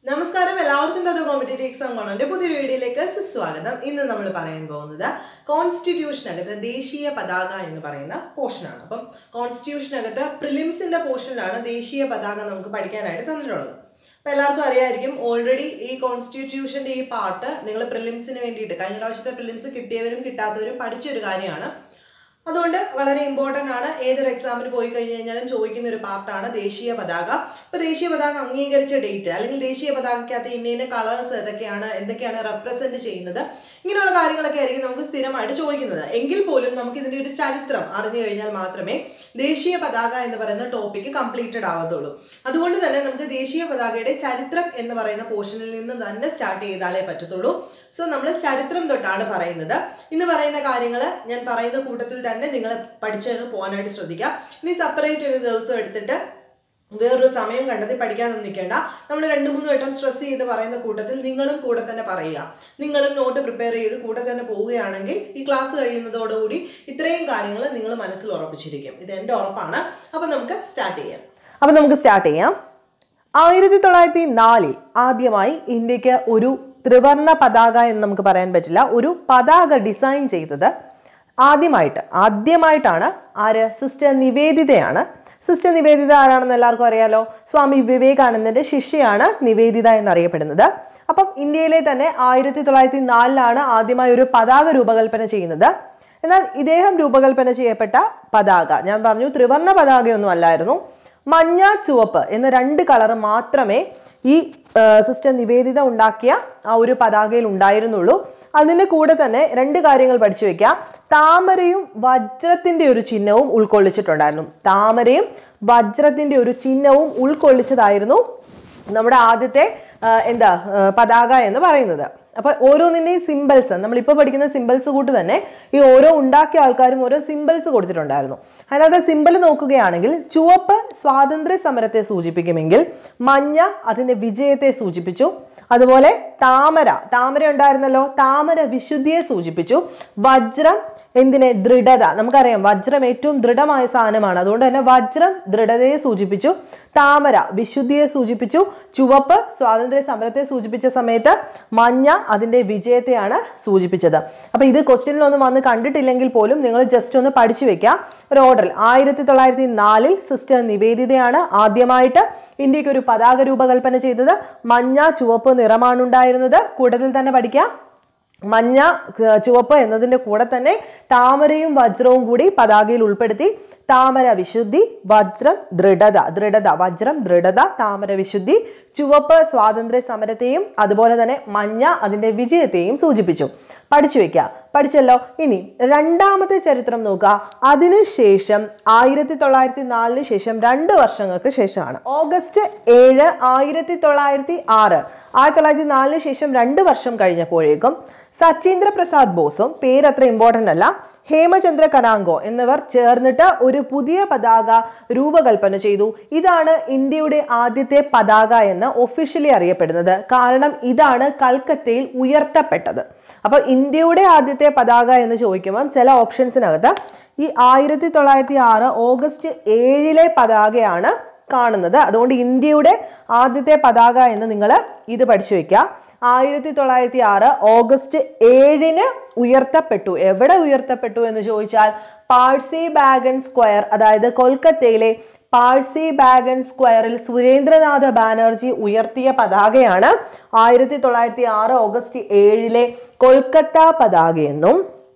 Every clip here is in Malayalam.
നമസ്കാരം എല്ലാവർക്കും തത് കോമ്പറ്റേറ്റീവ് എക്സാം കോണന്റെ പുതിയൊരു വീഡിയോയിലേക്ക് സുസ്വാഗതം ഇന്ന് നമ്മൾ പറയാൻ പോകുന്നത് കോൺസ്റ്റിറ്റ്യൂഷനകത്ത് ദേശീയ പതാക എന്ന് പറയുന്ന പോർഷനാണ് അപ്പം കോൺസ്റ്റിറ്റ്യൂഷനകത്ത് പ്രിലിംസിന്റെ പോർഷനിലാണ് ദേശീയ പതാക നമുക്ക് പഠിക്കാനായിട്ട് തന്നിട്ടുള്ളത് അപ്പം എല്ലാവർക്കും അറിയായിരിക്കും ഓൾറെഡി ഈ കോൺസ്റ്റിറ്റ്യൂഷന്റെ ഈ പാർട്ട് നിങ്ങൾ പ്രിലിംസിന് വേണ്ടിയിട്ട് കഴിഞ്ഞ പ്രാവശ്യത്തെ പ്രിലിംസ് കിട്ടിയവരും കിട്ടാത്തവരും പഠിച്ചൊരു കാര്യമാണ് അതുകൊണ്ട് വളരെ ഇമ്പോർട്ടൻ്റ് ആണ് ഏതൊരു എക്സാമിന് പോയി കഴിഞ്ഞ് കഴിഞ്ഞാലും ചോദിക്കുന്ന ഒരു പാർട്ടാണ് ദേശീയ പതാക ഇപ്പൊ ദേശീയ പതാക അംഗീകരിച്ച ഡേറ്റ് അല്ലെങ്കിൽ ദേശീയ പതാകയ്ക്കകത്ത് ഇന്ന ഇന്ന കളേഴ്സ് ഏതൊക്കെയാണ് എന്തൊക്കെയാണ് റെപ്രസെന്റ് ചെയ്യുന്നത് ഇങ്ങനെയുള്ള കാര്യങ്ങളൊക്കെ ആയിരിക്കും നമുക്ക് സ്ഥിരമായിട്ട് ചോദിക്കുന്നത് എങ്കിൽ പോലും നമുക്ക് ഇതിന്റെ ഒരു ചരിത്രം അറിഞ്ഞു കഴിഞ്ഞാൽ മാത്രമേ ദേശീയ പതാക എന്ന് പറയുന്ന ടോപ്പിക്ക് കംപ്ലീറ്റഡ് ആവത്തുള്ളൂ അതുകൊണ്ട് തന്നെ നമുക്ക് ദേശീയ പതാകയുടെ ചരിത്രം എന്ന് പറയുന്ന പോർഷനിൽ നിന്ന് തന്നെ സ്റ്റാർട്ട് ചെയ്താലേ പറ്റത്തുള്ളൂ സോ നമ്മൾ ചരിത്രം തൊട്ടാണ് പറയുന്നത് ഇന്ന് പറയുന്ന കാര്യങ്ങൾ ഞാൻ പറയുന്ന കൂട്ടത്തിൽ തന്നെ നിങ്ങൾ പഠിച്ചതിന് പോകാനായിട്ട് ശ്രദ്ധിക്കുക ഇനി സെപ്പറേറ്റ് ഒരു ദിവസം എടുത്തിട്ട് വേറൊരു സമയം കണ്ടെത്തി പഠിക്കാനൊന്നും നിൽക്കേണ്ട നമ്മൾ രണ്ട് മൂന്ന് വട്ടം സ്ട്രെസ് ചെയ്ത് പറയുന്ന കൂട്ടത്തിൽ നിങ്ങളും കൂടെ തന്നെ പറയുക നിങ്ങളും നോട്ട് പ്രിപ്പയർ ചെയ്ത് കൂടെ തന്നെ പോവുകയാണെങ്കിൽ ഈ ക്ലാസ് കഴിയുന്നതോടുകൂടി ഇത്രയും കാര്യങ്ങൾ നിങ്ങൾ മനസ്സിൽ ഉറപ്പിച്ചിരിക്കും ഇത് എൻ്റെ ഉറപ്പാണ് അപ്പം നമുക്ക് സ്റ്റാർട്ട് ചെയ്യാം അപ്പം നമുക്ക് സ്റ്റാർട്ട് ചെയ്യാം ആയിരത്തി തൊള്ളായിരത്തി നാലിൽ ആദ്യമായി ഇന്ത്യക്ക് ഒരു ത്രിവർണ പതാക എന്ന് നമുക്ക് പറയാൻ പറ്റില്ല ഒരു പതാക ഡിസൈൻ ചെയ്തത് ആദ്യമായിട്ട് ആദ്യമായിട്ടാണ് ആര് സിസ്റ്റർ നിവേദിതയാണ് സിസ്റ്റർ നിവേദിത ആരാണെന്ന് എല്ലാവർക്കും അറിയാലോ സ്വാമി വിവേകാനന്ദന്റെ ശിഷ്യയാണ് നിവേദിത എന്നറിയപ്പെടുന്നത് അപ്പം ഇന്ത്യയിലെ തന്നെ ആയിരത്തി തൊള്ളായിരത്തി നാലിലാണ് ആദ്യമായി ഒരു പതാക രൂപകൽപ്പന ചെയ്യുന്നത് എന്നാൽ ഇദ്ദേഹം രൂപകൽപ്പന ചെയ്യപ്പെട്ട പതാക ഞാൻ പറഞ്ഞു ത്രിവർണ പതാകയൊന്നും അല്ലായിരുന്നു മഞ്ഞ ചുവപ്പ് എന്ന രണ്ട് കളർ മാത്രമേ ഈ ആ, സിസ്റ്റർ നിവേദിത ഉണ്ടാക്കിയ ആ ഒരു പതാകയിൽ ഉണ്ടായിരുന്നുള്ളൂ അതിൻ്റെ കൂടെ തന്നെ രണ്ട് കാര്യങ്ങൾ പഠിച്ചു വെക്കാം താമരയും വജ്രത്തിന്റെ ഒരു ചിഹ്നവും ഉൾക്കൊള്ളിച്ചിട്ടുണ്ടായിരുന്നു താമരയും വജ്രത്തിന്റെ ഒരു ചിഹ്നവും ഉൾക്കൊള്ളിച്ചതായിരുന്നു നമ്മുടെ ആദ്യത്തെ ആ, എന്താ ആ, പതാക എന്ന് പറയുന്നത് അപ്പൊ ഓരോന്നിന്റെയും സിമ്പിൾസ് നമ്മളിപ്പോൾ പഠിക്കുന്ന സിമ്പിൾസ് കൂട്ട് തന്നെ ഈ ഓരോ ഉണ്ടാക്കിയ ആൾക്കാരും ഓരോ സിമ്പിൾസ് കൊടുത്തിട്ടുണ്ടായിരുന്നു അതിനകത്ത് സിമ്പിൾ നോക്കുകയാണെങ്കിൽ ചുവപ്പ് സ്വാതന്ത്ര്യ സമരത്തെ സൂചിപ്പിക്കുമെങ്കിൽ മഞ്ഞ അതിന്റെ വിജയത്തെ സൂചിപ്പിച്ചു അതുപോലെ താമര താമര ഉണ്ടായിരുന്നല്ലോ താമര വിശുദ്ധിയെ സൂചിപ്പിച്ചു വജ്രം എന്തിനെ ദൃഢത നമുക്കറിയാം വജ്രം ഏറ്റവും ദൃഢമായ സാധനമാണ് അതുകൊണ്ട് തന്നെ വജ്രം ദൃഢതയെ സൂചിപ്പിച്ചു താമര വിശുദ്ധിയെ സൂചിപ്പിച്ചു ചുവപ്പ് സ്വാതന്ത്ര്യ സമരത്തെ സൂചിപ്പിച്ച സമയത്ത് മഞ്ഞ അതിന്റെ വിജയത്തെയാണ് സൂചിപ്പിച്ചത് അപ്പൊ ഇത് ക്വസ്റ്റ്യനിലൊന്നും വന്ന് കണ്ടിട്ടില്ലെങ്കിൽ പോലും നിങ്ങൾ ജസ്റ്റ് ഒന്ന് പഠിച്ചു വെക്കുക ഒരു ഓർഡറിൽ ആയിരത്തി തൊള്ളായിരത്തി നാലിൽ സിസ്റ്റർ നിവേദിതയാണ് ആദ്യമായിട്ട് ഇന്ത്യക്ക് ഒരു പതാക രൂപകൽപ്പന ചെയ്തത് മഞ്ഞ ചുവപ്പ് നിറമാണ് ഉണ്ടായിരുന്നത് കൂട്ടത്തിൽ തന്നെ പഠിക്കാം മഞ്ഞ ക- ചുവപ്പ് എന്നതിന്റെ കൂടെ തന്നെ താമരയും വജ്രവും കൂടി പതാകയിൽ ഉൾപ്പെടുത്തി താമര വിശുദ്ധി വജ്രം ദൃഢത ദൃഢത വജ്രം ദൃഢത താമര വിശുദ്ധി ചുവപ്പ് സ്വാതന്ത്ര്യ സമരത്തെയും അതുപോലെ തന്നെ മഞ്ഞ അതിന്റെ വിജയത്തെയും സൂചിപ്പിച്ചു പഠിച്ചു വെക്കുക പഠിച്ചല്ലോ ഇനി രണ്ടാമത്തെ ചരിത്രം നോക്കുക അതിനുശേഷം ആയിരത്തി തൊള്ളായിരത്തി നാലിന് ശേഷം രണ്ട് വർഷങ്ങൾക്ക് ശേഷമാണ് ഓഗസ്റ്റ് ഏഴ് ആയിരത്തി തൊള്ളായിരത്തി ആറ് ആയിരത്തി തൊള്ളായിരത്തി നാലിന് ശേഷം രണ്ട് വർഷം കഴിഞ്ഞപ്പോഴേക്കും സച്ചീന്ദ്ര പ്രസാദ് ബോസും പേരത്ര ഇമ്പോർട്ടൻ്റ് അല്ല ഹേമചന്ദ്ര കനാങ്കോ എന്നിവർ ചേർന്നിട്ട് ഒരു പുതിയ പതാക രൂപകൽപ്പന ചെയ്തു ഇതാണ് ഇന്ത്യയുടെ ആദ്യത്തെ പതാക എന്ന് ഒഫീഷ്യലി അറിയപ്പെടുന്നത് കാരണം ഇതാണ് കൽക്കത്തയിൽ ഉയർത്തപ്പെട്ടത് അപ്പൊ ഇന്ത്യയുടെ ആദ്യത്തെ പതാക എന്ന് ചോദിക്കുമ്പോൾ ചില ഓപ്ഷൻസിനകത്ത് ഈ ആയിരത്തി തൊള്ളായിരത്തി ആറ് ഓഗസ്റ്റ് ഏഴിലെ പതാകയാണ് കാണുന്നത് അതുകൊണ്ട് ഇന്ത്യയുടെ ആദ്യത്തെ പതാക എന്ന് നിങ്ങൾ ഇത് പഠിച്ചു വെക്കുക ആയിരത്തി തൊള്ളായിരത്തി ആറ് ഓഗസ്റ്റ് ഏഴിന് ഉയർത്തപ്പെട്ടു എവിടെ ഉയർത്തപ്പെട്ടു എന്ന് ചോദിച്ചാൽ പാഴ്സി ബാഗൻ സ്ക്വയർ അതായത് കൊൽക്കത്തയിലെ പാഴ്സി ബാഗൻ സ്ക്വയറിൽ സുരേന്ദ്രനാഥ ബാനർജി ഉയർത്തിയ പതാകയാണ് ആയിരത്തി തൊള്ളായിരത്തി ആറ് ഓഗസ്റ്റ് ഏഴിലെ കൊൽക്കത്ത പതാകയെന്നും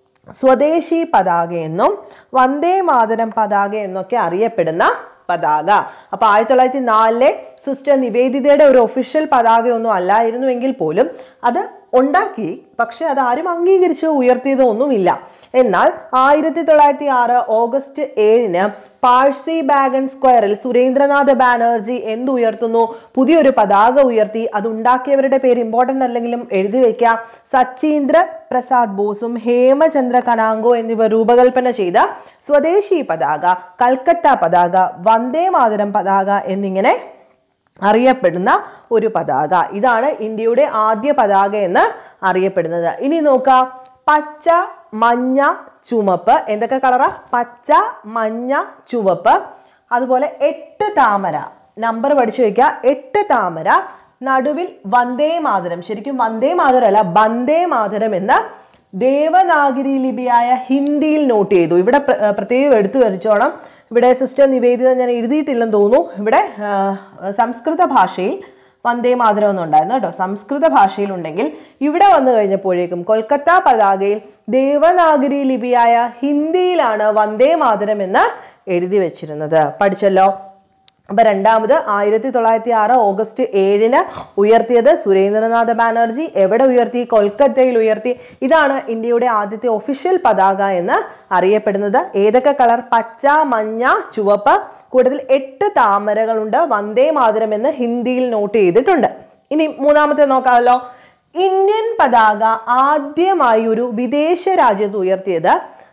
സ്വദേശി പതാകയെന്നും വന്ദേ മാതരം പതാക എന്നൊക്കെ അറിയപ്പെടുന്ന പതാക അപ്പൊ ആയിരത്തി തൊള്ളായിരത്തി നാലിലെ സിസ്റ്റർ നിവേദിതയുടെ ഒരു ഒഫീഷ്യൽ പതാകയൊന്നും അല്ലായിരുന്നു എങ്കിൽ പോലും അത് ഉണ്ടാക്കി പക്ഷെ അത് ആരും അംഗീകരിച്ചോ ഉയർത്തിയതോ ഒന്നുമില്ല എന്നാൽ ആയിരത്തി തൊള്ളായിരത്തി ആറ് ഓഗസ്റ്റ് ഏഴിന് പാഴ്സി ബാഗൻ സ്ക്വയറിൽ സുരേന്ദ്രനാഥ് ബാനർജി എന്തുയർത്തുന്നു പുതിയൊരു പതാക ഉയർത്തി അത് ഉണ്ടാക്കിയവരുടെ പേര് ഇമ്പോർട്ടൻ്റ് അല്ലെങ്കിലും എഴുതി വെക്കുക സച്ചീന്ദ്ര പ്രസാദ് ബോസും ഹേമചന്ദ്ര കനാങ്കോ എന്നിവർ രൂപകൽപ്പന ചെയ്ത സ്വദേശി പതാക കൽക്കത്ത പതാക വന്ദേ മാതരം പതാക എന്നിങ്ങനെ അറിയപ്പെടുന്ന ഒരു പതാക ഇതാണ് ഇന്ത്യയുടെ ആദ്യ പതാക എന്ന് അറിയപ്പെടുന്നത് ഇനി നോക്കാം പച്ച മഞ്ഞ ചുമപ്പ് എന്തൊക്കെ കളറാ പച്ച മഞ്ഞ ചുവപ്പ് അതുപോലെ എട്ട് താമര നമ്പർ പഠിച്ചു വെക്കുക എട്ട് താമര നടുവിൽ വന്ദേ മാതരം ശരിക്കും വന്ദേ മാതരം അല്ല വന്ദേ മാതരം എന്ന് ദേവനാഗരി ലിപിയായ ഹിന്ദിയിൽ നോട്ട് ചെയ്തു ഇവിടെ പ്ര- ഏർ പ്രത്യേകം എടുത്തു വരച്ചോണം ഇവിടെ സിസ്റ്റർ നിവേദിത ഞാൻ എഴുതിയിട്ടില്ലെന്ന് തോന്നുന്നു ഇവിടെ ആ, സംസ്കൃത ഭാഷയിൽ വന്ദേ മാതരം എന്നുണ്ടായിരുന്നു കേട്ടോ സംസ്കൃത ഭാഷയിലുണ്ടെങ്കിൽ ഇവിടെ വന്നു കഴിഞ്ഞപ്പോഴേക്കും കൊൽക്കത്ത പതാകയിൽ ദേവനാഗരി ലിപിയായ ഹിന്ദിയിലാണ് വന്ദേ മാതരം എന്ന് എഴുതി വെച്ചിരുന്നത് പഠിച്ചല്ലോ അപ്പൊ രണ്ടാമത് ആയിരത്തി തൊള്ളായിരത്തി ആറ് ഓഗസ്റ്റ് ഏഴിന് ഉയർത്തിയത് സുരേന്ദ്രനാഥ ബാനർജി എവിടെ ഉയർത്തി കൊൽക്കത്തയിൽ ഉയർത്തി ഇതാണ് ഇന്ത്യയുടെ ആദ്യത്തെ ഒഫീഷ്യൽ പതാക എന്ന് അറിയപ്പെടുന്നത് ഏതൊക്കെ കളർ പച്ച മഞ്ഞ ചുവപ്പ് കൂടുതൽ എട്ട് താമരകളുണ്ട് വന്ദേ മാതരം എന്ന് ഹിന്ദിയിൽ നോട്ട് ചെയ്തിട്ടുണ്ട് ഇനി മൂന്നാമത്തെ നോക്കാമല്ലോ ഇന്ത്യൻ പതാക ആദ്യമായി ഒരു വിദേശ രാജ്യത്ത് ഉയർത്തിയത്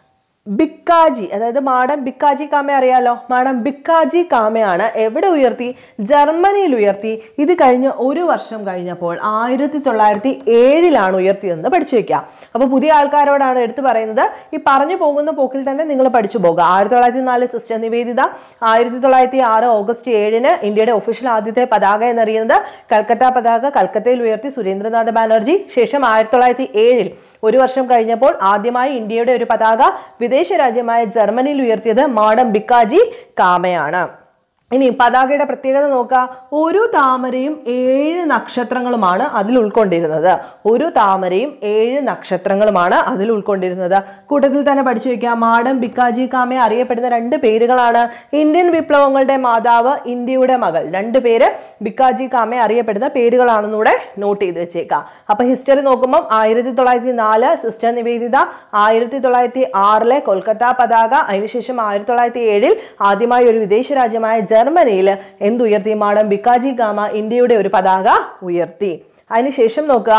ബിക്കാജി അതായത് മാഡം ബിക്കാജി കാമ അറിയാലോ മാഡം ബിക്കാജി കാമയാണ് എവിടെ ഉയർത്തി ജർമ്മനിയിൽ ഉയർത്തി ഇത് കഴിഞ്ഞ് ഒരു വർഷം കഴിഞ്ഞപ്പോൾ ആയിരത്തി തൊള്ളായിരത്തി ഏഴിലാണ് ഉയർത്തിയതെന്ന് പഠിച്ചു വെക്കാം അപ്പോൾ പുതിയ ആൾക്കാരോടാണ് എടുത്തു പറയുന്നത് ഈ പറഞ്ഞു പോകുന്ന പോക്കിൽ തന്നെ നിങ്ങൾ പഠിച്ചു പോകുക ആയിരത്തി തൊള്ളായിരത്തി നാല് സിസ്റ്റർ നിവേദിത ആയിരത്തി തൊള്ളായിരത്തി ആറ് ഓഗസ്റ്റ് ഏഴിന് ഇന്ത്യയുടെ ഒഫീഷ്യൽ ആദ്യത്തെ പതാക എന്നറിയുന്നത് കൽക്കത്ത പതാക കൽക്കത്തയിൽ ഉയർത്തി സുരേന്ദ്രനാഥ ബാനർജി ശേഷം ആയിരത്തി തൊള്ളായിരത്തി ഏഴിൽ ഒരു വർഷം കഴിഞ്ഞപ്പോൾ ആദ്യമായി ഇന്ത്യയുടെ ഒരു പതാക വിദേശ രാജ്യമായ ജർമ്മനിയിൽ ഉയർത്തിയത് മാഡം ബിക്കാജി കാമയാണ് ഇനി പതാകയുടെ പ്രത്യേകത നോക്കുക ഒരു താമരയും ഏഴ് നക്ഷത്രങ്ങളുമാണ് അതിൽ ഉൾക്കൊണ്ടിരുന്നത് ഒരു താമരയും ഏഴ് നക്ഷത്രങ്ങളുമാണ് അതിൽ ഉൾക്കൊണ്ടിരുന്നത് കൂട്ടത്തിൽ തന്നെ പഠിച്ചു വയ്ക്കുക മാഡം ബിക്കാജി കാമെ അറിയപ്പെടുന്ന രണ്ട് പേരുകളാണ് ഇന്ത്യൻ വിപ്ലവങ്ങളുടെ മാതാവ് ഇന്ത്യയുടെ മകൾ രണ്ട് പേര് ബിക്കാജി കാമെ അറിയപ്പെടുന്ന പേരുകളാണെന്നൂടെ നോട്ട് ചെയ്ത് വെച്ചേക്കാം അപ്പൊ ഹിസ്റ്ററി നോക്കുമ്പോൾ ആയിരത്തി തൊള്ളായിരത്തി നാല് സിസ്റ്റർ നിവേദിത ആയിരത്തി തൊള്ളായിരത്തി ആറിലെ കൊൽക്കത്ത പതാക അതിനുശേഷം ആയിരത്തി തൊള്ളായിരത്തി ഏഴിൽ ആദ്യമായി ഒരു വിദേശ രാജ്യമായ ജർമ്മനിയിൽ എന്തുയർത്തി മാഡം ബിക്കാജി ഗാമ ഇന്ത്യയുടെ ഒരു പതാക ഉയർത്തി അതിനുശേഷം നോക്കുക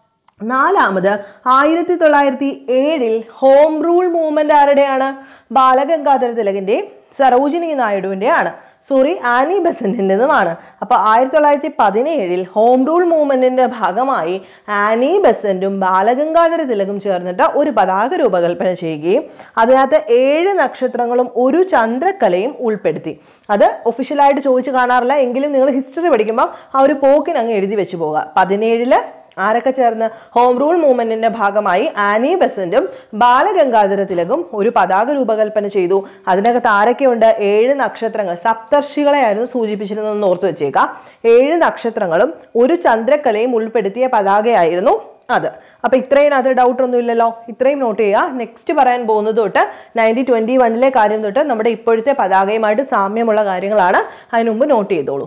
നാലാമത് ആയിരത്തി തൊള്ളായിരത്തി ഏഴിൽ ഹോം റൂൾ മൂവ്മെന്റ് ആരുടെയാണ് ബാലഗംഗാധര തിലകിന്റെയും സരോജിനി നായിഡുവിൻ്റെയാണ് സോറി ആനി ബസന്റിൻ്റെതുമാണ് അപ്പോൾ ആയിരത്തി തൊള്ളായിരത്തി പതിനേഴിൽ ഹോം റൂൾ മൂവ്മെന്റിന്റെ ഭാഗമായി ആനി ബസന്റും ബാലഗംഗാധര തിലകും ചേർന്നിട്ട് ഒരു പതാക രൂപകൽപ്പന ചെയ്യുകയും അതിനകത്ത് ഏഴ് നക്ഷത്രങ്ങളും ഒരു ചന്ദ്രക്കലയും ഉൾപ്പെടുത്തി അത് ഒഫീഷ്യലായിട്ട് ചോദിച്ചു കാണാറില്ല എങ്കിലും നിങ്ങൾ ഹിസ്റ്ററി പഠിക്കുമ്പോൾ ആ ഒരു പോക്കിന് അങ്ങ് എഴുതി വെച്ച് പോവുക പതിനേഴില് ആരൊക്കെ ചേർന്ന് ഹോം റൂൾ മൂവ്മെന്റിന്റെ ഭാഗമായി ആനി ബസന്റും ബാലഗംഗാധര തിലകും ഒരു പതാക രൂപകൽപ്പന ചെയ്തു അതിനകത്ത് ആരൊക്കെയുണ്ട് ഏഴ് നക്ഷത്രങ്ങൾ സപ്തർഷികളെയായിരുന്നു സൂചിപ്പിച്ചിരുന്നതെന്ന് ഓർത്തു വെച്ചേക്കാം ഏഴ് നക്ഷത്രങ്ങളും ഒരു ചന്ദ്രക്കലയും ഉൾപ്പെടുത്തിയ പതാകയായിരുന്നു അത് അപ്പൊ ഇത്രയും അത് ഡൗട്ട് ഒന്നും ഇല്ലല്ലോ ഇത്രയും നോട്ട് ചെയ്യുക നെക്സ്റ്റ് പറയാൻ പോകുന്നത് തൊട്ട് നയൻറ്റീൻ ട്വന്റി വണ്ണിലെ കാര്യം തൊട്ട് നമ്മുടെ ഇപ്പോഴത്തെ പതാകയുമായിട്ട് സാമ്യമുള്ള കാര്യങ്ങളാണ് അതിനു മുമ്പ് നോട്ട് ചെയ്തോളൂ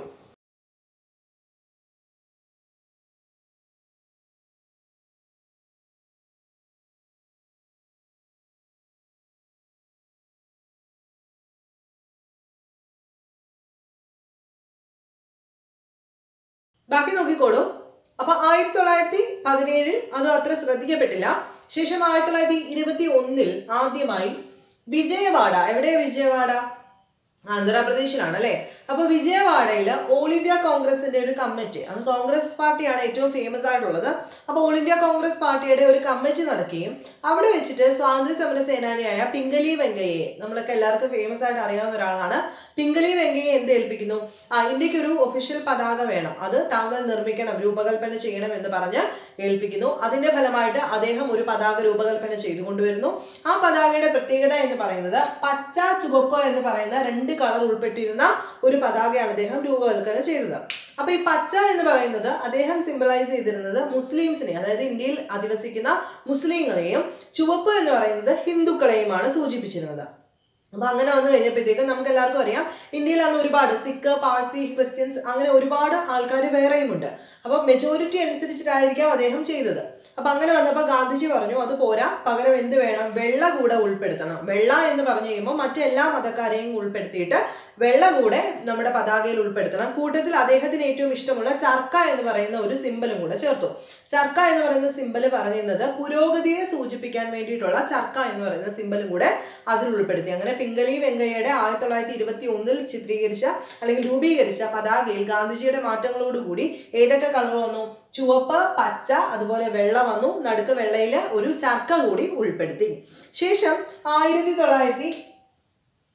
ബാക്കി നോക്കിക്കോളൂ അപ്പൊ ആയിരത്തി തൊള്ളായിരത്തി പതിനേഴിൽ അത് അത്ര ശ്രദ്ധിക്കപ്പെട്ടില്ല ശേഷം ആയിരത്തി തൊള്ളായിരത്തി ഇരുപത്തി ഒന്നിൽ ആദ്യമായി വിജയവാഡ എവിടെയാ വിജയവാഡ ആന്ധ്രാപ്രദേശിലാണ് അല്ലെ അപ്പൊ വിജയവാഡയിൽ ഓൾ ഇന്ത്യ കോൺഗ്രസിന്റെ ഒരു കമ്മിറ്റി അന്ന് കോൺഗ്രസ് പാർട്ടിയാണ് ഏറ്റവും ഫേമസ് ആയിട്ടുള്ളത് അപ്പൊ ഓൾ ഇന്ത്യ കോൺഗ്രസ് പാർട്ടിയുടെ ഒരു കമ്മിറ്റി നടക്കുകയും അവിടെ വെച്ചിട്ട് സ്വാതന്ത്ര്യ സമര സേനാനിയായ പിംഗലി വെങ്കയ്യെ നമ്മളൊക്കെ എല്ലാവർക്കും ഫേമസ് ആയിട്ട് അറിയാവുന്ന ഒരാളാണ് പിംഗലി വെങ്കയ്യെ എന്ത് ഏൽപ്പിക്കുന്നു ആ ഇന്ത്യക്ക് ഒരു ഒഫീഷ്യൽ പതാക വേണം അത് താങ്കൾ നിർമ്മിക്കണം രൂപകൽപ്പന ചെയ്യണം എന്ന് പറഞ്ഞ് ഏൽപ്പിക്കുന്നു അതിന്റെ ഫലമായിട്ട് അദ്ദേഹം ഒരു പതാക രൂപകൽപ്പന ചെയ്തു കൊണ്ടുവരുന്നു ആ പതാകയുടെ പ്രത്യേകത എന്ന് പറയുന്നത് പച്ച ചുവപ്പ് എന്ന് പറയുന്ന രണ്ട് കളർ ഉൾപ്പെട്ടിരുന്ന ഒരു പതാകയാണ് അദ്ദേഹം രൂപകൽപ്പന ചെയ്തത് അപ്പൊ ഈ പച്ച എന്ന് പറയുന്നത് അദ്ദേഹം സിംബലൈസ് ചെയ്തിരുന്നത് മുസ്ലിംസിനെ അതായത് ഇന്ത്യയിൽ അധിവസിക്കുന്ന മുസ്ലിങ്ങളെയും ചുവപ്പ് എന്ന് പറയുന്നത് ഹിന്ദുക്കളെയുമാണ് സൂചിപ്പിച്ചിരുന്നത് അപ്പൊ അങ്ങനെ വന്നു കഴിഞ്ഞപ്പോഴത്തേക്കും നമുക്ക് എല്ലാവർക്കും അറിയാം ഇന്ത്യയിൽ അന്ന് ഒരുപാട് സിഖ് പാഴ്സി ക്രിസ്ത്യൻസ് അങ്ങനെ ഒരുപാട് ആൾക്കാർ വേറെയും ഉണ്ട് അപ്പൊ മെജോറിറ്റി അനുസരിച്ചിട്ടായിരിക്കാം അദ്ദേഹം ചെയ്തത് അപ്പൊ അങ്ങനെ വന്നപ്പോൾ ഗാന്ധിജി പറഞ്ഞു അത് പോരാ പകരം എന്ത് വേണം വെള്ള കൂടെ ഉൾപ്പെടുത്തണം വെള്ള എന്ന് പറഞ്ഞു കഴിയുമ്പോൾ മറ്റെല്ലാ മതക്കാരെയും ഉൾപ്പെടുത്തിയിട്ട് വെള്ള കൂടെ നമ്മുടെ പതാകയിൽ ഉൾപ്പെടുത്തണം കൂട്ടത്തിൽ അദ്ദേഹത്തിന് ഏറ്റവും ഇഷ്ടമുള്ള ചർക്ക എന്ന് പറയുന്ന ഒരു സിമ്പലും കൂടെ ചേർത്തു ചർക്ക എന്ന് പറയുന്ന സിമ്പൽ പറയുന്നത് പുരോഗതിയെ സൂചിപ്പിക്കാൻ വേണ്ടിയിട്ടുള്ള ചർക്ക എന്ന് പറയുന്ന സിമ്പലും കൂടെ അതിൽ ഉൾപ്പെടുത്തി അങ്ങനെ പിംഗലി വെങ്കയ്യയുടെ ആയിരത്തി തൊള്ളായിരത്തി ഇരുപത്തി ഒന്നിൽ ചിത്രീകരിച്ച അല്ലെങ്കിൽ രൂപീകരിച്ച പതാകയിൽ ഗാന്ധിജിയുടെ മാറ്റങ്ങളോടുകൂടി ഏതൊക്കെ കളർ വന്നു ചുവപ്പ് പച്ച അതുപോലെ വെള്ള വന്നു നടുക്ക് വെള്ളയിൽ ഒരു ചർക്ക കൂടി ഉൾപ്പെടുത്തി ശേഷം ആയിരത്തി തൊള്ളായിരത്തി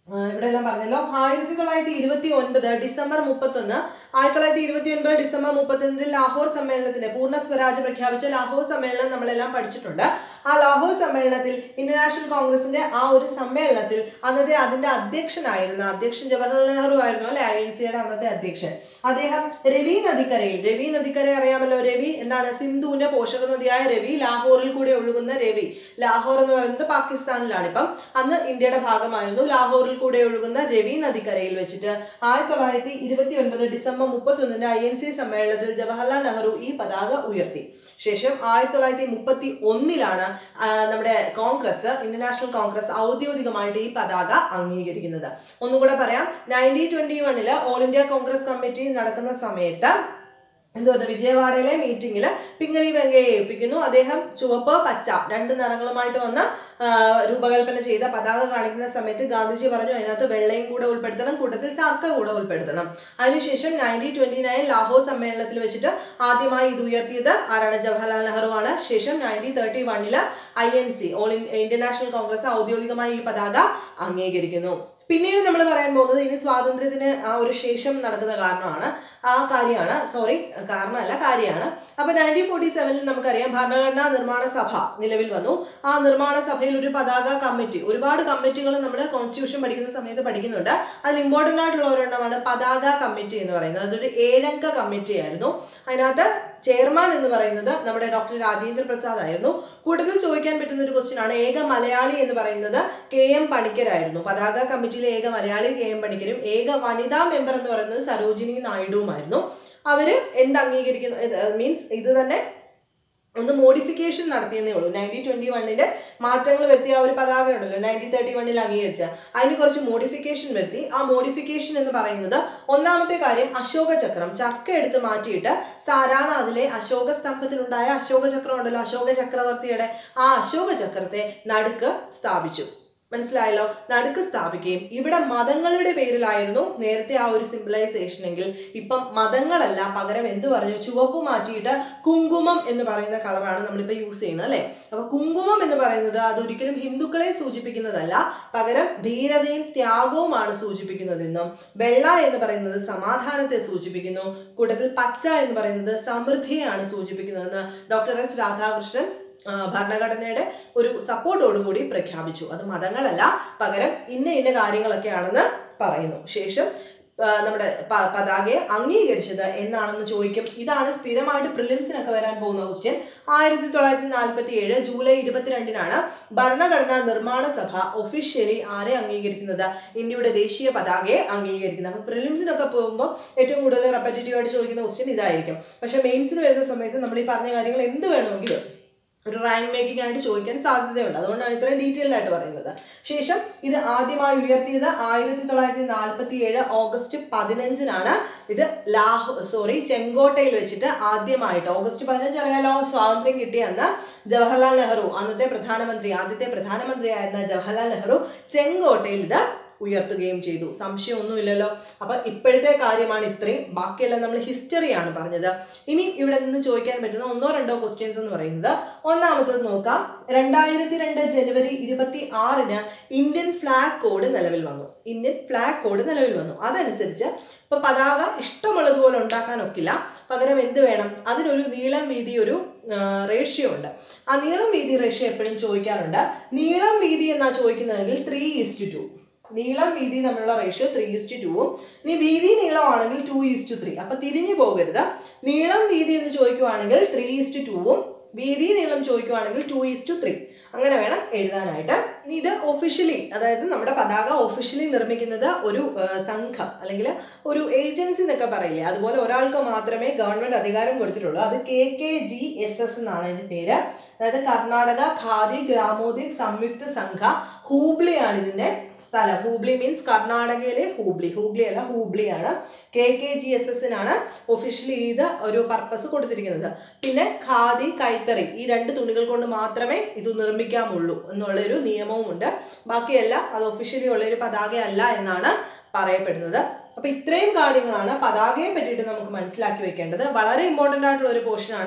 ആ, ഇവിടെ എല്ലാം പറഞ്ഞല്ലോ ആയിരത്തി തൊള്ളായിരത്തി ഇരുപത്തി ഒൻപത് ഡിസംബർ മുപ്പത്തൊന്ന് ആയിരത്തി തൊള്ളായിരത്തി ഇരുപത്തി ഒൻപത് ഡിസംബർ മുപ്പത്തൊന്നിൽ ലാഹോർ സമ്മേളനത്തിന്റെ പൂർണ്ണ സ്വരാജ് പ്രഖ്യാപിച്ച ലാഹോർ സമ്മേളനം നമ്മളെല്ലാം പഠിച്ചിട്ടുണ്ട് ആ ലാഹോർ സമ്മേളനത്തിൽ ഇന്ത്യൻ നാഷണൽ കോൺഗ്രസിന്റെ ആ ഒരു സമ്മേളനത്തിൽ അന്നത്തെ അതിന്റെ അധ്യക്ഷനായിരുന്ന അധ്യക്ഷൻ ജവഹർലാൽ നെഹ്റു ആയിരുന്നു അല്ലെ ഐ എൻ സിയുടെ അന്നത്തെ അധ്യക്ഷൻ അദ്ദേഹം രവി നദിക്കരയിൽ രവി നദിക്കര അറിയാമല്ലോ രവി എന്താണ് സിന്ധുവിന്റെ പോഷക നദിയായ രവി ലാഹോറിൽ കൂടെ ഒഴുകുന്ന രവി ലാഹോർ എന്ന് പറയുന്നത് പാകിസ്ഥാനിലാണ് ഇപ്പം അന്ന് ഇന്ത്യയുടെ ഭാഗമായിരുന്നു ലാഹോറിൽ കൂടെ ഒഴുകുന്ന രവി നദിക്കരയിൽ വെച്ചിട്ട് ആയിരത്തി തൊള്ളായിരത്തി ഇരുപത്തി ഒൻപത് ഡിസംബർ മുപ്പത്തൊന്നിന് ഐ എൻ സി സമ്മേളനത്തിൽ ജവഹർലാൽ നെഹ്റു ഈ പതാക ഉയർത്തി ശേഷം ആയിരത്തി തൊള്ളായിരത്തി മുപ്പത്തി ഒന്നിലാണ് ആ, നമ്മുടെ കോൺഗ്രസ് ഇന്ത്യൻ നാഷണൽ കോൺഗ്രസ് ഔദ്യോഗികമായിട്ട് ഈ പതാക അംഗീകരിക്കുന്നത് ഒന്നുകൂടെ പറയാം നയൻറ്റീൻ ട്വന്റി വണ്ണില് ഓൾ ഇന്ത്യ കോൺഗ്രസ് കമ്മിറ്റി നടക്കുന്ന സമയത്ത് എന്തുകൊണ്ട് വിജയവാഡയിലെ മീറ്റിംഗിൽ പിങ്ങലി വെങ്കയെ ഏൽപ്പിക്കുന്നു അദ്ദേഹം ചുവപ്പ് പച്ച രണ്ട് നിറങ്ങളുമായിട്ട് വന്ന് ആ, രൂപകൽപ്പന ചെയ്ത പതാക കാണിക്കുന്ന സമയത്ത് ഗാന്ധിജി പറഞ്ഞു അതിനകത്ത് വെള്ളയും കൂടെ ഉൾപ്പെടുത്തണം കൂട്ടത്തിൽ ചർക്ക കൂടെ ഉൾപ്പെടുത്തണം അതിനുശേഷം നയൻറ്റീൻ ട്വന്റി നയൻ ലാഹോർ സമ്മേളനത്തിൽ വെച്ചിട്ട് ആദ്യമായി ഇത് ഉയർത്തിയത് ആരാണ് ജവഹർലാൽ നെഹ്റു ആണ് ശേഷം നയൻറ്റീൻ തേർട്ടി വണ്ണില് I N C all Indian national Congress ഔദ്യോഗികമായി ഈ പതാക അംഗീകരിക്കുന്നു പിന്നീട് നമ്മൾ പറയാൻ പോകുന്നത് ഇനി സ്വാതന്ത്ര്യത്തിന് ആ ഒരു ശേഷം നടക്കുന്ന കാരണമാണ് ആ കാര്യമാണ് സോറി കാരണമല്ല കാര്യമാണ് അപ്പൊ നയൻറ്റീൻ ഫോർട്ടി സെവനിൽ നമുക്കറിയാം ഭരണഘടനാ നിർമ്മാണ സഭ നിലവിൽ വന്നു ആ നിർമ്മാണ സഭയിൽ ഒരു പതാക കമ്മിറ്റി ഒരുപാട് കമ്മിറ്റികൾ നമ്മൾ കോൺസ്റ്റിറ്റ്യൂഷൻ പഠിക്കുന്ന സമയത്ത് പഠിക്കുന്നുണ്ട് അതിൽ ഇമ്പോർട്ടൻ്റ് ആയിട്ടുള്ള ഒരെണ്ണമാണ് പതാക കമ്മിറ്റി എന്ന് പറയുന്നത് അതൊരു ഏഴംഗ കമ്മിറ്റി ആയിരുന്നു അതിനകത്ത് ചെയർമാൻ എന്ന് പറയുന്നത് നമ്മുടെ ഡോക്ടർ രാജേന്ദ്ര പ്രസാദ് ആയിരുന്നു കൂടുതൽ ചോദിക്കാൻ പറ്റുന്ന ഒരു ക്വസ്റ്റ്യൻ ആണ് ഏക മലയാളി എന്ന് പറയുന്നത് കെ എം പണിക്കരായിരുന്നു പതാക കമ്മിറ്റിയിലെ ഏക മലയാളി കെ എം പണിക്കരും ഏക വനിതാ മെമ്പർ എന്ന് പറയുന്നത് സരോജിനി നായിഡുവുമായിരുന്നു അവര് എന്ത് അംഗീകരിക്കുന്നു മീൻസ് ഇത് തന്നെ ഒന്ന് മോഡിഫിക്കേഷൻ നടത്തിയെന്നേ ഉള്ളൂ നയൻറ്റീൻ ട്വന്റി വണ്ണിന്റെ മാറ്റങ്ങൾ വരുത്തിയ ആ ഒരു പതാക ഉണ്ടല്ലോ നയൻറ്റീൻ തേർട്ടി വണ്ണിൽ അംഗീകരിച്ച അതിന് കുറച്ച് മോഡിഫിക്കേഷൻ വരുത്തി ആ മോഡിഫിക്കേഷൻ എന്ന് പറയുന്നത് ഒന്നാമത്തെ കാര്യം അശോക ചക്രം ചക്ക എടുത്ത് മാറ്റിയിട്ട് സാരാനാഥിലെ അശോക സ്തംഭത്തിലുണ്ടായ അശോക ചക്രം ഉണ്ടല്ലോ അശോക ചക്രവർത്തിയുടെ ആ അശോക ചക്രത്തെ നടുക്ക് സ്ഥാപിച്ചു മനസ്സിലായല്ലോ നടുക്ക് സ്ഥാപിക്കുകയും ഇവിടെ മതങ്ങളുടെ പേരിലായിരുന്നു നേരത്തെ ആ ഒരു സിംബിളൈസേഷൻ എങ്കിൽ ഇപ്പം മതങ്ങളല്ല പകരം എന്ത് പറഞ്ഞു ചുവപ്പ് മാറ്റിയിട്ട് കുങ്കുമം എന്ന് പറയുന്ന കളറാണ് നമ്മളിപ്പോൾ യൂസ് ചെയ്യുന്നത് അല്ലേ അപ്പൊ കുങ്കുമം എന്ന് പറയുന്നത് അതൊരിക്കലും ഹിന്ദുക്കളെ സൂചിപ്പിക്കുന്നതല്ല പകരം ധീരതയും ത്യാഗവുമാണ് സൂചിപ്പിക്കുന്നതെന്നും വെള്ള എന്ന് പറയുന്നത് സമാധാനത്തെ സൂചിപ്പിക്കുന്നു കൂട്ടത്തിൽ പച്ച എന്ന് പറയുന്നത് സമൃദ്ധിയെയാണ് സൂചിപ്പിക്കുന്നതെന്ന് ഡോക്ടർ എസ് രാധാകൃഷ്ണൻ ആ, ഭരണഘടനയുടെ ഒരു സപ്പോർട്ടോടുകൂടി പ്രഖ്യാപിച്ചു അത് മതങ്ങളല്ല പകരം ഇന്ന ഇന്ന കാര്യങ്ങളൊക്കെയാണെന്ന് പറയുന്നു ശേഷം ആ, നമ്മുടെ പ- പതാകയെ അംഗീകരിച്ചത് എന്നാണെന്ന് ചോദിക്കും ഇതാണ് സ്ഥിരമായിട്ട് പ്രിലിംസിനൊക്കെ വരാൻ പോകുന്ന ക്വസ്റ്റ്യൻ ആയിരത്തി തൊള്ളായിരത്തി നാൽപ്പത്തി ഏഴ് ജൂലൈ ഇരുപത്തിരണ്ടിനാണ് ഭരണഘടനാ നിർമ്മാണ സഭ ഒഫീഷ്യലി ആരെ അംഗീകരിക്കുന്നത് ഇന്ത്യയുടെ ദേശീയ പതാകയെ അംഗീകരിക്കുന്നത് അപ്പൊ പ്രിലിംസിനൊക്കെ പോകുമ്പോൾ ഏറ്റവും കൂടുതൽ റെപ്പറ്റേറ്റീവ് ആയിട്ട് ചോദിക്കുന്ന ക്വസ്റ്റ്യൻ ഇതായിരിക്കും പക്ഷെ മെയിൻസിന് വരുന്ന സമയത്ത് നമ്മൾ ഈ പറഞ്ഞ കാര്യങ്ങൾ എന്ത് വേണമെങ്കിലും ഒരു റാങ്ക് മേക്കിംഗ് ആയിട്ട് ചോദിക്കാൻ സാധ്യതയുണ്ട് അതുകൊണ്ടാണ് ഇത്രയും ഡീറ്റെയിൽഡ് ആയിട്ട് പറയുന്നത് ശേഷം ഇത് ആദ്യമായി ഉയർത്തിയത് ആയിരത്തി തൊള്ളായിരത്തി നാൽപ്പത്തി ഏഴ് ഓഗസ്റ്റ് പതിനഞ്ചിനാണ് ഇത് ലാഹോ സോറി ചെങ്കോട്ടയിൽ വെച്ചിട്ട് ആദ്യമായിട്ട് ഓഗസ്റ്റ് പതിനഞ്ച് അറിയാലോ സ്വാതന്ത്ര്യം കിട്ടിയ അന്ന് ജവഹർലാൽ നെഹ്റു അന്നത്തെ പ്രധാനമന്ത്രി ആദ്യത്തെ പ്രധാനമന്ത്രിയായിരുന്ന ജവഹർലാൽ നെഹ്റു ചെങ്കോട്ടയിൽ ഇത് ഉയർത്തുകയും ചെയ്തു സംശയമൊന്നുമില്ലല്ലോ അപ്പൊ ഇപ്പോഴത്തെ കാര്യമാണ് ഇത്രയും ബാക്കിയെല്ലാം നമ്മൾ ഹിസ്റ്ററിയാണ് പറഞ്ഞത് ഇനി ഇവിടെ നിന്ന് ചോദിക്കാൻ പറ്റുന്ന ഒന്നോ രണ്ടോ ക്വസ്റ്റ്യൻസ് എന്ന് പറയുന്നത് ഒന്നാമത്തത് നോക്കാം രണ്ടായിരത്തി രണ്ട് ജനുവരി ഇരുപത്തി ആറിന് ഇന്ത്യൻ ഫ്ലാഗ് കോഡ് നിലവിൽ വന്നു ഇന്ത്യൻ ഫ്ലാഗ് കോഡ് നിലവിൽ വന്നു അതനുസരിച്ച് ഇപ്പൊ പതാക ഇഷ്ടമുള്ളതുപോലെ ഉണ്ടാക്കാൻ ഒക്കില്ല പകരം എന്ത് വേണം അതിനൊരു നീളം വീതി ഒരു റേഷ്യോ ഉണ്ട് ആ നീളം വീതി റേഷ്യോ എപ്പോഴും ചോദിക്കാറുണ്ട് നീളം വീതി എന്നാ ചോദിക്കുന്നതെങ്കിൽ ത്രീ ഈസ്റ്റ് ടു നീളം വീതി തമ്മിലുള്ള റേഷ്യോ ത്രീ ഈസ്റ്റ് ടുവും ഇനി വീതി നീളമാണെങ്കിൽ ടു ഈസ്റ്റ് ത്രീ അപ്പൊ തിരിഞ്ഞു പോകരുത് നീളം വീതി എന്ന് ചോദിക്കുവാണെങ്കിൽ ത്രീ ഈസ്റ്റ് ടുവും വീതി നീളം ചോദിക്കുവാണെങ്കിൽ ടു ഈസ്റ്റ് ത്രീ അങ്ങനെ വേണം എഴുതാനായിട്ട് ഇനി ഇത് ഒഫീഷ്യലി അതായത് നമ്മുടെ പതാക ഒഫീഷ്യലി നിർമ്മിക്കുന്നത് ഒരു ആ, സംഘം അല്ലെങ്കിൽ ഒരു ഏജൻസി എന്നൊക്കെ പറയില്ലേ അതുപോലെ ഒരാൾക്ക് മാത്രമേ ഗവൺമെന്റ് അധികാരം കൊടുത്തിട്ടുള്ളൂ അത് K K G S S എന്നാണ് അതിന്റെ പേര് അതായത് കർണാടക ഖാദി ഗ്രാമോദ്योग സംയുക്ത സംഘ ഹൂബ്ലിയാണ് ഇതിന്റെ സ്ഥലം ഹൂബ്ലി മീൻസ് കർണാടകയിലെ ഹൂബ്ലി ഹൂബ്ലി അല്ല ഹൂബ്ലിയാണ് കെ കെ ജി എസ് എസിനാണ് ഒഫീഷ്യലി ഇത് ഒരു പർപ്പസ് കൊടുത്തിരിക്കുന്നത് പിന്നെ ഖാദി കൈത്തറി ഈ രണ്ട് തുണികൾ കൊണ്ട് മാത്രമേ ഇത് നിർമ്മിക്കാമുള്ളൂ എന്നുള്ളൊരു നിയമവുമുണ്ട് ബാക്കിയെല്ലാം അത് ഒഫീഷ്യലി ഉള്ള ഒരു പതാകയല്ല എന്നാണ് പറയപ്പെടുന്നത് അപ്പൊ ഇത്രയും കാര്യങ്ങളാണ് പതാകയെ പറ്റിയിട്ട് നമുക്ക് മനസ്സിലാക്കി വെക്കേണ്ടത് വളരെ ഇമ്പോർട്ടന്റ് ആയിട്ടുള്ള ഒരു പോർഷൻ ആണ്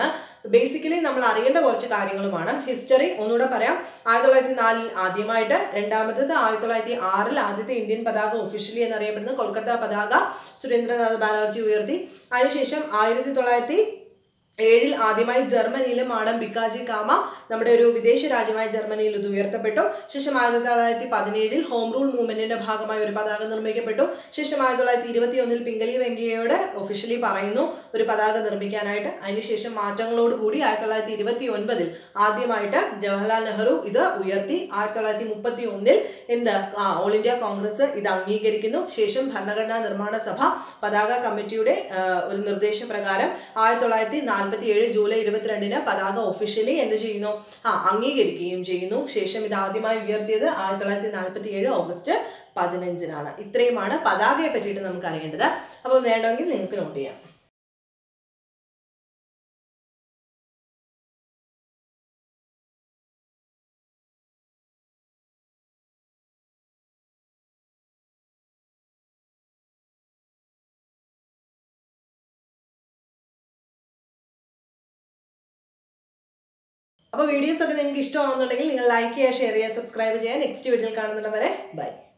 ബേസിക്കലി നമ്മൾ അറിയേണ്ട കുറച്ച് കാര്യങ്ങളുമാണ് ഹിസ്റ്ററി ഒന്നുകൂടെ പറയാം ആയിരത്തി തൊള്ളായിരത്തി നാലിൽ ആദ്യമായിട്ട് രണ്ടാമത്തത് ആയിരത്തി തൊള്ളായിരത്തി ആറിൽ ആദ്യത്തെ ഇന്ത്യൻ പതാക ഒഫീഷ്യലി എന്നറിയപ്പെടുന്ന കൊൽക്കത്ത പതാക സുരേന്ദ്രനാഥ് ബാനർജി ഉയർത്തി അതിനുശേഷം ആയിരത്തി തൊള്ളായിരത്തി ഏഴിൽ ആദ്യമായി ജർമ്മനിയിൽ മാഡം ബിക്കാജി കാമ നമ്മുടെ ഒരു വിദേശ രാജ്യമായ ജർമ്മനിയിൽ ഇത് ഉയർത്തപ്പെട്ടു ശേഷം ആയിരത്തി തൊള്ളായിരത്തി പതിനേഴിൽ ഹോം റൂൾ മൂവ്മെന്റിന്റെ ഭാഗമായി ഒരു പതാക നിർമ്മിക്കപ്പെട്ടു ശേഷം ആയിരത്തി തൊള്ളായിരത്തി ഇരുപത്തി ഒന്നിൽ പിംഗലി വെങ്കയ്യയോട് ഒഫീഷ്യലി പറയുന്നു ഒരു പതാക നിർമ്മിക്കാനായിട്ട് അതിനുശേഷം മാറ്റങ്ങളോടുകൂടി ആയിരത്തി തൊള്ളായിരത്തി ഇരുപത്തി ഒൻപതിൽ ആദ്യമായിട്ട് ജവഹർലാൽ നെഹ്റു ഇത് ഉയർത്തി ആയിരത്തി തൊള്ളായിരത്തി മുപ്പത്തി ഒന്നിൽ എന്ത് ആ, ഓൾ ഇന്ത്യ കോൺഗ്രസ് ഇത് അംഗീകരിക്കുന്നു ശേഷം ഭരണഘടനാ നിർമ്മാണ സഭ പതാക കമ്മിറ്റിയുടെ ആ, ഒരു നിർദ്ദേശപ്രകാരം ആയിരത്തി തൊള്ളായിരത്തി നാൽപ്പത്തി ഏഴ് ജൂലൈ ഇരുപത്തിരണ്ടിന് പതാക ഒഫീഷ്യലി എന്ത് ചെയ്യുന്നു ആ അംഗീകരിക്കുകയും ചെയ്യുന്നു ശേഷം ഇത് ആദ്യമായി ഉയർത്തിയത് ആയിരത്തി തൊള്ളായിരത്തി നാൽപ്പത്തി ഏഴ് ഓഗസ്റ്റ് പതിനഞ്ചിനാണ് ഇത്രയുമാണ് പതാകയെ പറ്റിയിട്ട് നമുക്ക് അറിയേണ്ടത് അപ്പോൾ വേണമെങ്കിൽ നിങ്ങൾക്ക് നോട്ട് ചെയ്യാം അപ്പോൾ വീഡിയോസ് ഒക്കെ നിങ്ങൾക്ക് ഇഷ്ടമാണെന്നുണ്ടെങ്കിൽ നിങ്ങൾ ലൈക്ക് ചെയ്യുക ഷെയർ ചെയ്യുക സബ്സ്ക്രൈബ് ചെയ്യുക നെക്സ്റ്റ് വീഡിയോയിൽ കാണുന്നവരെ ബൈ